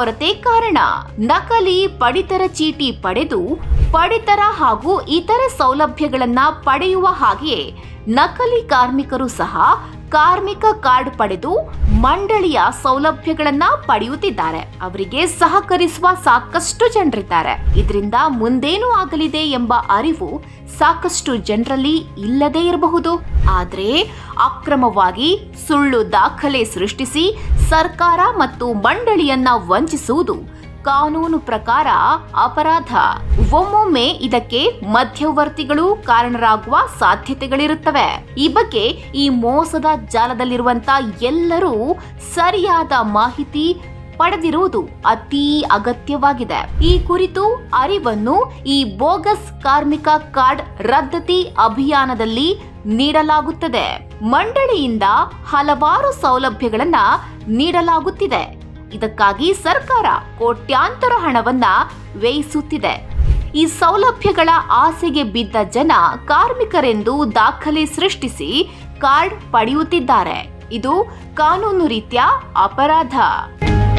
ಕೊರತೆ ಕಾರಣ ನಕಲಿ ಪಡಿತರ ಚೀಟಿ ಪಡೆದು ಪಡಿತರ ಹಾಗೂ ಇತರೆ ಸೌಲಭ್ಯಗಳನ್ನ ಪಡೆಯುವ ಹಾಗೆಯೇ ನಕಲಿ ಕಾರ್ಮಿಕರು ಸಹ ಕಾರ್ಮಿಕ ಕಾರ್ಡ್ ಪಡೆದು ಮಂಡಳಿಯ ಸೌಲಭ್ಯಗಳನ್ನ ಪಡೆಯುತ್ತಿದ್ದಾರೆ ಅವರಿಗೆ ಸಹಕರಿಸುವ ಸಾಕಷ್ಟು ಜನರಿದ್ದಾರೆ ಇದರಿಂದ ಮುಂದೇನು ಆಗಲಿದೆ ಎಂಬ ಅರಿವು ಸಾಕಷ್ಟು ಜನರಲ್ಲಿ ಇಲ್ಲದೇ ಇರಬಹುದು ಆದ್ರೆ ಅಕ್ರಮವಾಗಿ ಸುಳ್ಳು ದಾಖಲೆ ಸೃಷ್ಟಿಸಿ ಸರ್ಕಾರ ಮತ್ತು ಮಂಡಳಿಯನ್ನ ವಂಚಿಸುವುದು ಕಾನೂನು ಪ್ರಕಾರ ಅಪರಾಧ ಒಮ್ಮೊಮ್ಮೆ ಇದಕ್ಕೆ ಮಧ್ಯವರ್ತಿಗಳು ಕಾರಣರಾಗುವ ಸಾಧ್ಯತೆಗಳಿರುತ್ತವೆ ಈ ಬಗ್ಗೆ ಈ ಮೋಸದ ಜಾಲದಲ್ಲಿರುವಂತ ಎಲ್ಲರೂ ಸರಿಯಾದ ಮಾಹಿತಿ ಪಡೆದಿರುವುದು ಅತೀ ಅಗತ್ಯವಾಗಿದೆ ಈ ಕುರಿತು ಅರಿವನ್ನು ಈ ಬೋಗಸ್ ಕಾರ್ಮಿಕ ಕಾರ್ಡ್ ರದ್ದತಿ ಅಭಿಯಾನದಲ್ಲಿ ನೀಡಲಾಗುತ್ತದೆ ಮಂಡಳಿಯಿಂದ ಹಲವಾರು ಸೌಲಭ್ಯಗಳನ್ನ ನೀಡಲಾಗುತ್ತಿದೆ ಇದಕ್ಕಾಗಿ ಸರ್ಕಾರ ಕೋಟ್ಯಾಂತರ ಹಣವನ್ನ ವ್ಯಯಿಸುತ್ತಿದೆ ಈ ಸೌಲಭ್ಯಗಳ ಆಸೆಗೆ ಬಿದ್ದ ಜನ ಕಾರ್ಮಿಕರೆಂದು ದಾಖಲೆ ಸೃಷ್ಟಿಸಿ ಕಾರ್ಡ್ ಪಡೆಯುತ್ತಿದ್ದಾರೆ ಇದು ಕಾನೂನು ರೀತ್ಯ ಅಪರಾಧ